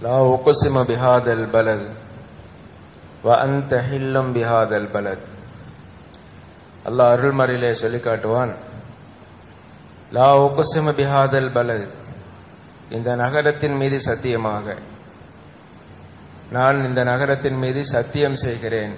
لا أقسم بهذا البلد وأنت حل بهذا البلد அல்லாஹ் அருள்மறையிலே சொல்லி காட்டுவான் லா உகுசிம பிஹாதல் பலத் இந்த நகரத்தின் மீது சத்தியமாக நான் இந்த நகரத்தின் மீது சத்தியம் செய்கிறேன்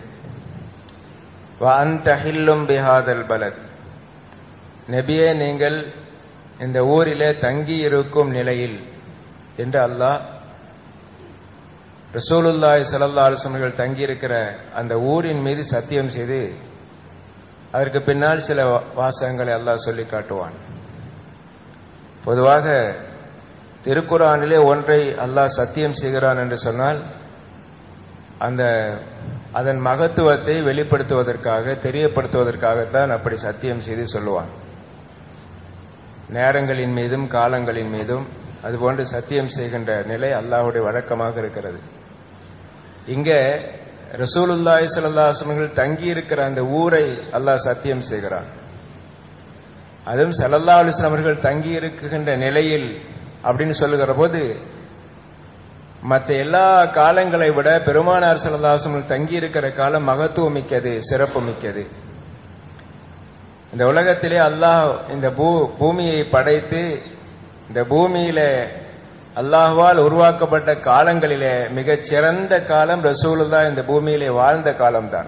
அந்த ஹில்லும் பிஹாதல் பலத் நபியே நீங்கள் இந்த ஊரிலே தங்கி இருக்கும் நிலையில் என்று அல்லாஹ் ரசூலுல்லாய் சல்லா அலுவலர்கள் தங்கியிருக்கிற அந்த ஊரின் மீது சத்தியம் செய்து அதற்கு பின்னால் சில வாசகங்களை அல்லாஹ் சொல்லி காட்டுவான் பொதுவாக திருக்குறானிலே ஒன்றை அல்லாஹ் சத்தியம் செய்கிறான் என்று சொன்னால் அந்த அதன் மகத்துவத்தை வெளிப்படுத்துவதற்காக தெரியப்படுத்துவதற்காகத்தான் அப்படி சத்தியம் செய்து சொல்லுவான் நேரங்களின் மீதும் காலங்களின் மீதும் அதுபோன்று சத்தியம் செய்கின்ற நிலை அல்லாஹுடைய வழக்கமாக இருக்கிறது இங்கே ரசூலுல்லாய் சல்லாஹர்கள் தங்கி இருக்கிற அந்த ஊரை அல்லாஹ் சத்தியம் செய்கிறான் அதுவும் சல்லல்லா அலிஸ்லாம் அவர்கள் தங்கி இருக்குகின்ற நிலையில் அப்படின்னு சொல்லுகிற போது மற்ற எல்லா காலங்களை விட பெருமானார் சல்லாஹர்கள் தங்கி இருக்கிற காலம் மகத்துவம் மிக்கது சிறப்பு மிக்கது இந்த உலகத்திலே அல்லாஹ் இந்த பூ பூமியை படைத்து இந்த பூமியில அல்லாஹுவால் உருவாக்கப்பட்ட காலங்களிலே மிகச் சிறந்த காலம் ரசூலுல்லா இந்த பூமியிலே வாழ்ந்த காலம்தான்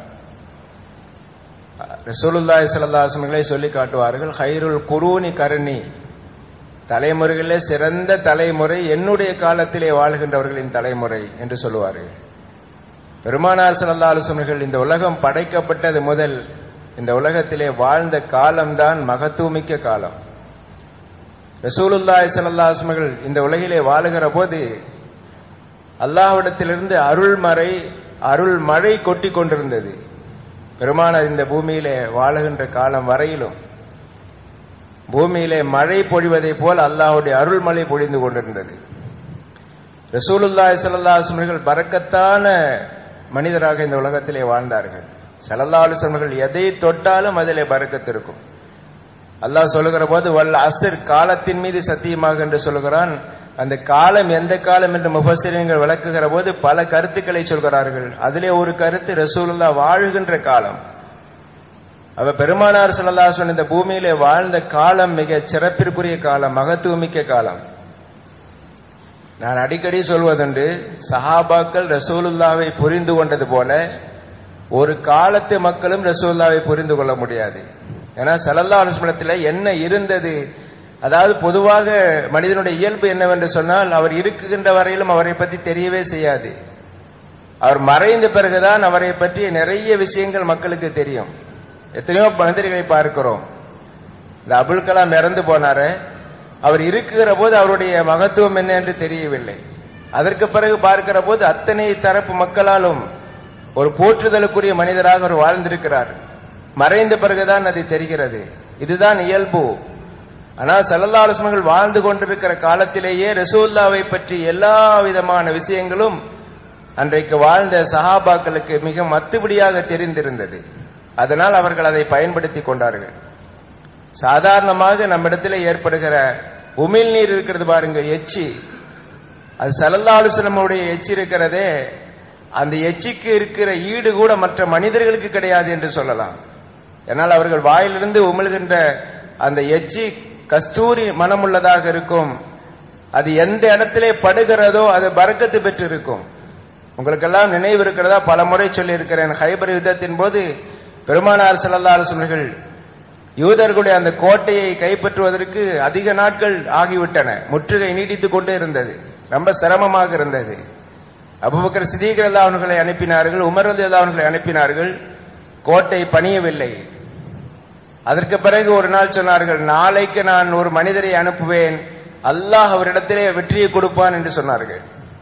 ரசூலுல்லாய் சல்லாசமங்களே சொல்லி காட்டுவார்கள் ஹைருல் குரூனி கருணி தலைமுறைகளிலே சிறந்த தலைமுறை என்னுடைய காலத்திலே வாழ்கின்றவர்களின் தலைமுறை என்று சொல்லுவார்கள் பெருமானார் சல்லா அலுவலர்கள் இந்த உலகம் படைக்கப்பட்டது முதல் இந்த உலகத்திலே வாழ்ந்த காலம்தான் மகத்துவமிக்க காலம் ரசூலுல்லாய் சல்லாஸ்மகள் இந்த உலகிலே வாழுகிற போது அல்லாஹ்விடத்திலிருந்து அருள்மறை அருள் மழை கொட்டி கொண்டிருந்தது பெருமானார் இந்த பூமியிலே வாழுகின்ற காலம் வரையிலும் பூமியிலே மழை பொழிவதை போல் அல்லாஹுடைய அருள்மழை பொழிந்து கொண்டிருந்தது ரசூலுல்லாய் சல்லாஸ்மர்கள் பறக்கத்தான மனிதராக இந்த உலகத்திலே வாழ்ந்தார்கள் சல்லல்லா அலுவலர்கள் எதை தொட்டாலும் அதிலே பறக்கத்து இருக்கும் அல்லாஹ் சொல்லுகிற போது வல்ல அசர் காலத்தின் மீது சத்தியமாக என்று சொல்லுகிறான் அந்த காலம் எந்த காலம் என்று முஃபசிரியங்கள் விளக்குகிற போது பல கருத்துக்களை சொல்கிறார்கள் அதிலே ஒரு கருத்து ரசூலுல்லா வாழ்கின்ற காலம் அவ பெருமானார் சல்லாசன் இந்த பூமியிலே வாழ்ந்த காலம் மிக சிறப்பிற்குரிய காலம் மகத்துவமிக்க காலம் நான் அடிக்கடி சொல்வதுண்டு சஹாபாக்கள் ரசூலுல்லாவை புரிந்து கொண்டது போல ஒரு காலத்து மக்களும் ரசூல்லாவை புரிந்து கொள்ள முடியாது ஏன்னா சலல்லா அலுவலத்தில் என்ன இருந்தது அதாவது பொதுவாக மனிதனுடைய இயல்பு என்னவென்று சொன்னால் அவர் இருக்குகின்ற வரையிலும் அவரை பற்றி தெரியவே செய்யாது அவர் மறைந்த பிறகுதான் அவரை பற்றி நிறைய விஷயங்கள் மக்களுக்கு தெரியும் எத்தனையோ மனிதர்களை பார்க்கிறோம் இந்த அபுல் கலாம் இறந்து போனாரு அவர் இருக்குகிற போது அவருடைய மகத்துவம் என்ன என்று தெரியவில்லை அதற்கு பிறகு பார்க்கிற போது அத்தனை தரப்பு மக்களாலும் ஒரு போற்றுதலுக்குரிய மனிதராக அவர் வாழ்ந்திருக்கிறார் மறைந்த பிறகுதான் அது தெரிகிறது இதுதான் இயல்பு ஆனால் சல்லல்லா அலுவலங்கள் வாழ்ந்து கொண்டிருக்கிற காலத்திலேயே ரசூல்லாவை பற்றி எல்லா விதமான விஷயங்களும் அன்றைக்கு வாழ்ந்த சஹாபாக்களுக்கு மிக மத்துபடியாக தெரிந்திருந்தது அதனால் அவர்கள் அதை பயன்படுத்தி கொண்டார்கள் சாதாரணமாக நம்மிடத்தில் ஏற்படுகிற உமிழ் நீர் இருக்கிறது பாருங்க எச்சி அது சல்லல்லா அலுவலமுடைய எச்சி இருக்கிறதே அந்த எச்சிக்கு இருக்கிற ஈடு கூட மற்ற மனிதர்களுக்கு கிடையாது என்று சொல்லலாம் என்னால் அவர்கள் வாயிலிருந்து உமிழ்கின்ற அந்த எச்சி கஸ்தூரி மனமுள்ளதாக இருக்கும் அது எந்த இடத்திலே படுகிறதோ அது பறக்கத்து பெற்று இருக்கும் உங்களுக்கெல்லாம் நினைவு இருக்கிறதா பல முறை சொல்லி இருக்கிறேன் ஹைபர் யுத்தத்தின் போது பெருமானார் செல்லல்லா அரசர்கள் யூதர்களுடைய அந்த கோட்டையை கைப்பற்றுவதற்கு அதிக நாட்கள் ஆகிவிட்டன முற்றுகை நீடித்துக் கொண்டே இருந்தது ரொம்ப சிரமமாக இருந்தது அபுபக்கர் சிதீகர் அவர்களை அனுப்பினார்கள் உமர் அவர்களை அனுப்பினார்கள் கோட்டை பணியவில்லை அதற்கு பிறகு ஒரு நாள் சொன்னார்கள் நாளைக்கு நான் ஒரு மனிதரை அனுப்புவேன் அல்லாஹ் அவரிடத்திலே வெற்றியை கொடுப்பான் என்று சொன்னார்கள்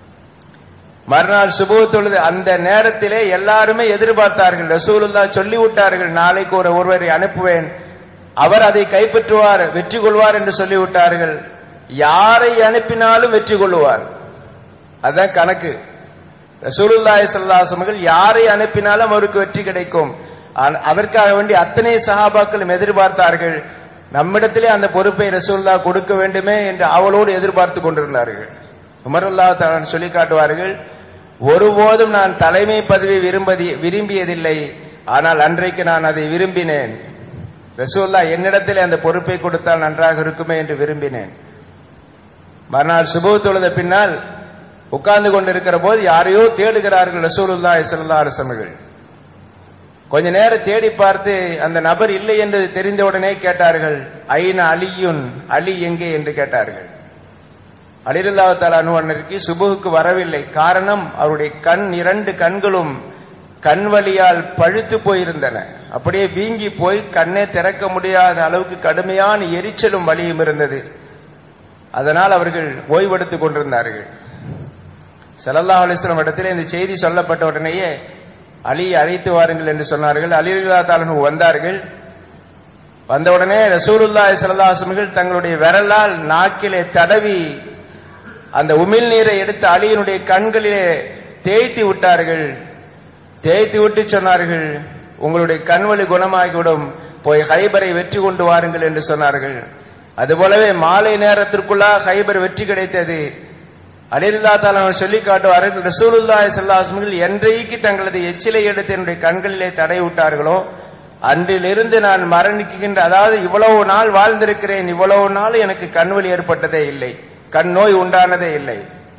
மறுநாள் சுபு தொழுது அந்த நேரத்திலே எல்லாருமே எதிர்பார்த்தார்கள் ரசூலுல்லா சொல்லி விட்டார்கள் நாளைக்கு ஒரு ஒருவரை அனுப்புவேன் அவர் அதை கைப்பற்றுவார் வெற்றி கொள்வார் என்று சொல்லிவிட்டார்கள் யாரை அனுப்பினாலும் வெற்றி கொள்வார் அதுதான் கணக்கு ரசூலுல்லாய் சல்லாசமர்கள் யாரை அனுப்பினாலும் அவருக்கு வெற்றி கிடைக்கும் அதற்காக வேண்டி அத்தனை சஹாபாக்களும் எதிர்பார்த்தார்கள் நம்மிடத்திலே அந்த பொறுப்பை ரசூல்லா கொடுக்க வேண்டுமே என்று அவளோடு எதிர்பார்த்து கொண்டிருந்தார்கள் உமருல்லா தான் சொல்லி காட்டுவார்கள் ஒருபோதும் நான் தலைமை பதவி விரும்பதி விரும்பியதில்லை ஆனால் அன்றைக்கு நான் அதை விரும்பினேன் ரசூல்லா என்னிடத்தில் அந்த பொறுப்பை கொடுத்தால் நன்றாக இருக்குமே என்று விரும்பினேன் மறுநாள் சுபு தொழுத பின்னால் உட்கார்ந்து கொண்டிருக்கிற போது யாரையோ தேடுகிறார்கள் ரசூலுல்லா இசல்லா அரசமர்கள் கொஞ்ச நேரம் தேடி பார்த்து அந்த நபர் இல்லை என்று தெரிந்தவுடனே கேட்டார்கள் ஐன அலியுன் அலி எங்கே என்று கேட்டார்கள் அலிருல்லா அனுவனருக்கு சுபுகுக்கு வரவில்லை காரணம் அவருடைய கண் இரண்டு கண்களும் கண் வழியால் பழுத்து போயிருந்தன அப்படியே வீங்கி போய் கண்ணே திறக்க முடியாத அளவுக்கு கடுமையான எரிச்சலும் வலியும் இருந்தது அதனால் அவர்கள் ஓய்வெடுத்துக் கொண்டிருந்தார்கள் சல்லல்லா அலிஸ்லாம் இடத்திலே இந்த செய்தி சொல்லப்பட்ட உடனேயே அலி அழைத்து வாருங்கள் என்று சொன்னார்கள் அலில்லா தாலனு வந்தார்கள் வந்தவுடனே ரசூலுல்லா சல்லாஹர்கள் தங்களுடைய விரலால் நாக்கிலே தடவி அந்த உமிழ் நீரை எடுத்து அலியினுடைய கண்களிலே தேய்த்து விட்டார்கள் தேய்த்து விட்டு சொன்னார்கள் உங்களுடைய கண்வழி குணமாகிவிடும் போய் ஹைபரை வெற்றி கொண்டு வாருங்கள் என்று சொன்னார்கள் அதுபோலவே மாலை நேரத்திற்குள்ளாக ஹைபர் வெற்றி கிடைத்தது அலில்லா தாலன் சொல்லி காட்டுவார்கள் ரசூலுல்லா சல்லாஸ்மர்கள் என்றைக்கு தங்களது எச்சிலை எடுத்து என்னுடைய கண்களிலே தடை விட்டார்களோ அன்றிலிருந்து நான் மரணிக்கின்ற அதாவது இவ்வளவு நாள் வாழ்ந்திருக்கிறேன் இவ்வளவு நாள் எனக்கு கண்வழி ஏற்பட்டதே இல்லை கண் நோய் உண்டானதே இல்லை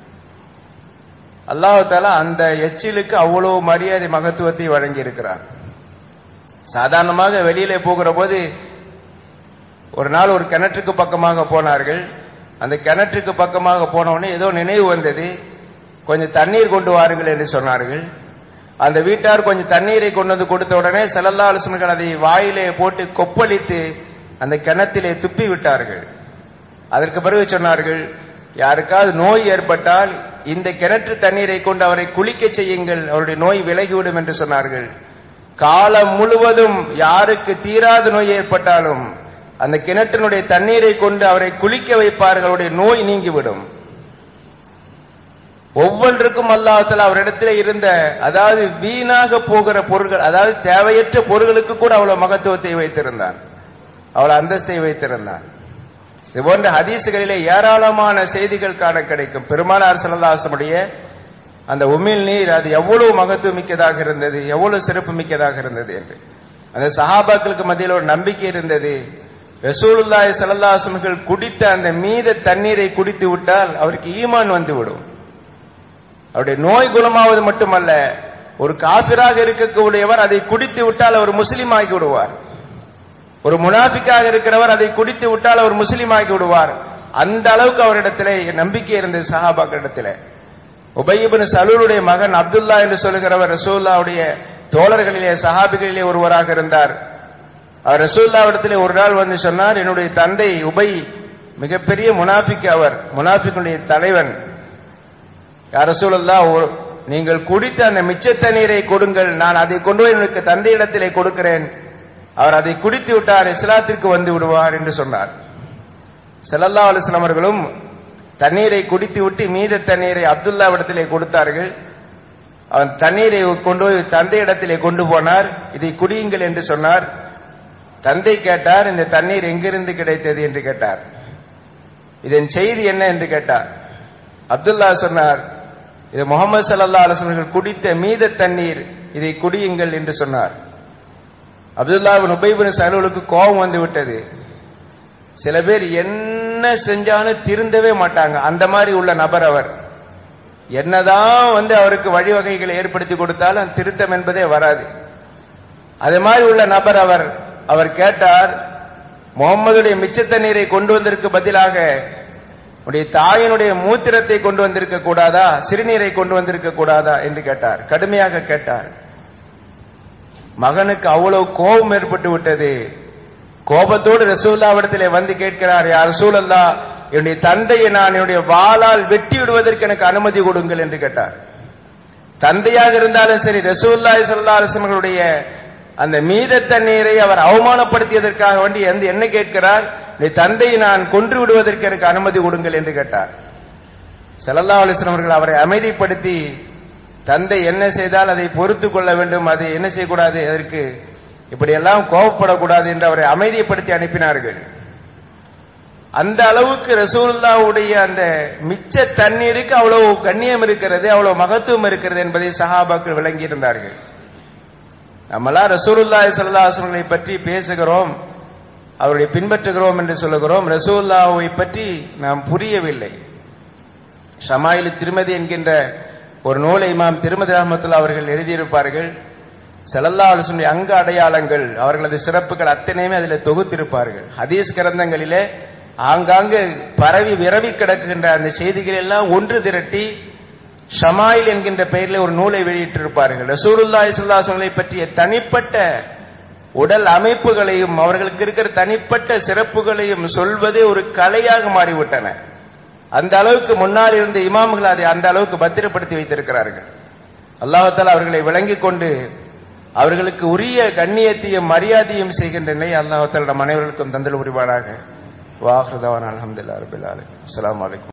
அல்லாஹால அந்த எச்சிலுக்கு அவ்வளவு மரியாதை மகத்துவத்தை வழங்கி இருக்கிறார் சாதாரணமாக வெளியிலே போகிற போது ஒரு நாள் ஒரு கிணற்றுக்கு பக்கமாக போனார்கள் அந்த கிணற்றுக்கு பக்கமாக போனவுடனே ஏதோ நினைவு வந்தது கொஞ்சம் தண்ணீர் கொண்டு வாருங்கள் என்று சொன்னார்கள் அந்த வீட்டார் கொஞ்சம் தண்ணீரை கொண்டு வந்து கொடுத்த உடனே செலல்லா அலுவலர்கள் அதை வாயிலே போட்டு கொப்பளித்து அந்த கிணத்திலே துப்பி விட்டார்கள் அதற்கு பிறகு சொன்னார்கள் யாருக்காவது நோய் ஏற்பட்டால் இந்த கிணற்று தண்ணீரை கொண்டு அவரை குளிக்க செய்யுங்கள் அவருடைய நோய் விலகிவிடும் என்று சொன்னார்கள் காலம் முழுவதும் யாருக்கு தீராத நோய் ஏற்பட்டாலும் அந்த கிணற்றினுடைய தண்ணீரை கொண்டு அவரை குளிக்க வைப்பார்கள் அவருடைய நோய் நீங்கிவிடும் ஒவ்வொன்றுக்கும் அல்லாஹத்தில் அவரிடத்தில் இருந்த அதாவது வீணாக போகிற பொருள்கள் அதாவது தேவையற்ற பொருள்களுக்கு கூட அவ்வளவு மகத்துவத்தை வைத்திருந்தான் அவ்வளவு அந்தஸ்தை வைத்திருந்தான் இது போன்ற ஹதீசுகளிலே ஏராளமான செய்திகள் காண கிடைக்கும் பெருமானார் சல்லாசமுடைய அந்த உமிழ் நீர் அது எவ்வளவு மகத்துவம் மிக்கதாக இருந்தது எவ்வளவு சிறப்பு மிக்கதாக இருந்தது என்று அந்த சஹாபாக்களுக்கு மத்தியில் ஒரு நம்பிக்கை இருந்தது ரசூலுல்லாய் சல்லாசமர்கள் குடித்த அந்த மீத தண்ணீரை குடித்து விட்டால் அவருக்கு ஈமான் வந்துவிடும் அவருடைய நோய் குணமாவது மட்டுமல்ல ஒரு காபிராக இருக்கக்கூடியவர் அதை குடித்து விட்டால் அவர் முஸ்லீம் ஆகி விடுவார் ஒரு முனாஃபிக்காக இருக்கிறவர் அதை குடித்து விட்டால் அவர் முஸ்லீம் ஆகி விடுவார் அந்த அளவுக்கு அவரிடத்திலே நம்பிக்கை இருந்தது சஹாபாக்களிடத்திலே உபயிபின் சலூருடைய மகன் அப்துல்லா என்று சொல்லுகிறவர் ரசூல்லாவுடைய தோழர்களிலே சஹாபிகளிலே ஒருவராக இருந்தார் அவர் ரசூல்லாவிடத்திலே ஒரு நாள் வந்து சொன்னார் என்னுடைய தந்தை உபை மிகப்பெரிய முனாஃபிக் அவர் முனாஃபிக்குடைய தலைவன் யார் ரசூலல்லா நீங்கள் குடித்த அந்த மிச்ச தண்ணீரை கொடுங்கள் நான் அதை கொண்டு போய் எனக்கு தந்தையிடத்திலே கொடுக்கிறேன் அவர் அதை குடித்து விட்டார் இஸ்லாத்திற்கு வந்து விடுவார் என்று சொன்னார் செல்லல்லா அலுவலம் அவர்களும் தண்ணீரை குடித்து விட்டு மீத தண்ணீரை அப்துல்லாவிடத்திலே கொடுத்தார்கள் அவன் தண்ணீரை கொண்டு போய் தந்தையிடத்திலே கொண்டு போனார் இதை குடியுங்கள் என்று சொன்னார் தந்தை கேட்டார் இந்த தண்ணீர் எங்கிருந்து கிடைத்தது என்று கேட்டார் இதன் செய்தி என்ன என்று கேட்டார் அப்துல்லா சொன்னார் இது முகமது சல்லா அலுவலர்கள் குடித்த மீத தண்ணீர் இதை குடியுங்கள் என்று சொன்னார் அப்துல்லாவின் உபைபின் சலூலுக்கு கோபம் வந்து விட்டது சில பேர் என்ன செஞ்சாலும் திருந்தவே மாட்டாங்க அந்த மாதிரி உள்ள நபர் அவர் என்னதான் வந்து அவருக்கு வழிவகைகளை ஏற்படுத்தி கொடுத்தாலும் திருத்தம் என்பதே வராது அது மாதிரி உள்ள நபர் அவர் அவர் கேட்டார் முகம்மதுடைய மிச்ச தண்ணீரை கொண்டு வந்திருக்கு பதிலாக உடைய தாயினுடைய மூத்திரத்தை கொண்டு வந்திருக்க கூடாதா சிறுநீரை கொண்டு வந்திருக்க கூடாதா என்று கேட்டார் கடுமையாக கேட்டார் மகனுக்கு அவ்வளவு கோபம் ஏற்பட்டு விட்டது கோபத்தோடு ரசூல்லாவிடத்திலே வந்து கேட்கிறார் யார் ரசூலல்லா என்னுடைய தந்தையை நான் என்னுடைய வாளால் வெட்டி விடுவதற்கு எனக்கு அனுமதி கொடுங்கள் என்று கேட்டார் தந்தையாக இருந்தாலும் சரி ரசூல்லாய் சல்லா அலுவலர்களுடைய அந்த மீத தண்ணீரை அவர் அவமானப்படுத்தியதற்காக வேண்டி எந்த என்ன கேட்கிறார் நீ தந்தையை நான் கொன்று விடுவதற்கு எனக்கு அனுமதி கொடுங்கள் என்று கேட்டார் செல்லல்லா அலிஸ்லாம் அவர்கள் அவரை அமைதிப்படுத்தி தந்தை என்ன செய்தால் அதை பொறுத்து கொள்ள வேண்டும் அதை என்ன செய்யக்கூடாது அதற்கு இப்படியெல்லாம் கோபப்படக்கூடாது என்று அவரை அமைதிப்படுத்தி அனுப்பினார்கள் அந்த அளவுக்கு ரசூலுல்லாவுடைய அந்த மிச்ச தண்ணீருக்கு அவ்வளவு கண்ணியம் இருக்கிறது அவ்வளவு மகத்துவம் இருக்கிறது என்பதை சஹாபாக்கள் விளங்கி இருந்தார்கள் நம்மளாம் ரசூலுல்லாஹி ஸல்லல்லாஹு அலைஹி வஸல்லம் பற்றி பேசுகிறோம் அவருடைய பின்பற்றுகிறோம் என்று சொல்லுகிறோம் ரசூலுல்லாவை பற்றி நாம் புரியவில்லை ஷமாயில் திருமதி என்கின்ற ஒரு நூலை இமாம் திருமதி அஹமத்துல்லா அவர்கள் எழுதியிருப்பார்கள் செல்லல்லா அலுவலுடைய அங்க அடையாளங்கள் அவர்களது சிறப்புகள் அத்தனையுமே அதில் தொகுத்திருப்பார்கள் ஹதீஸ் கிரந்தங்களிலே ஆங்காங்கு பரவி விரவி கிடக்குகின்ற அந்த செய்திகள் எல்லாம் ஒன்று திரட்டி ஷமாயில் என்கின்ற பெயரில் ஒரு நூலை வெளியிட்டிருப்பார்கள் ரசூலுல்லாஹி ஸல்லல்லாஹு பற்றிய தனிப்பட்ட உடல் அமைப்புகளையும் அவர்களுக்கு இருக்கிற தனிப்பட்ட சிறப்புகளையும் சொல்வதே ஒரு கலையாக மாறிவிட்டன அந்த அளவுக்கு முன்னால் இருந்த இமாம்கள் அதை அந்த அளவுக்கு பத்திரப்படுத்தி வைத்திருக்கிறார்கள் அல்லாஹால அவர்களை விளங்கிக் கொண்டு அவர்களுக்கு உரிய கண்ணியத்தையும் மரியாதையும் செய்கின்ற நிலை அல்லாஹால நம் அனைவருக்கும் தந்தல் உரிவானாக வாஹ்ரதவான் அலமதுல்லா ரபில் அலாம் அஸ்லாம் வலைக்கம்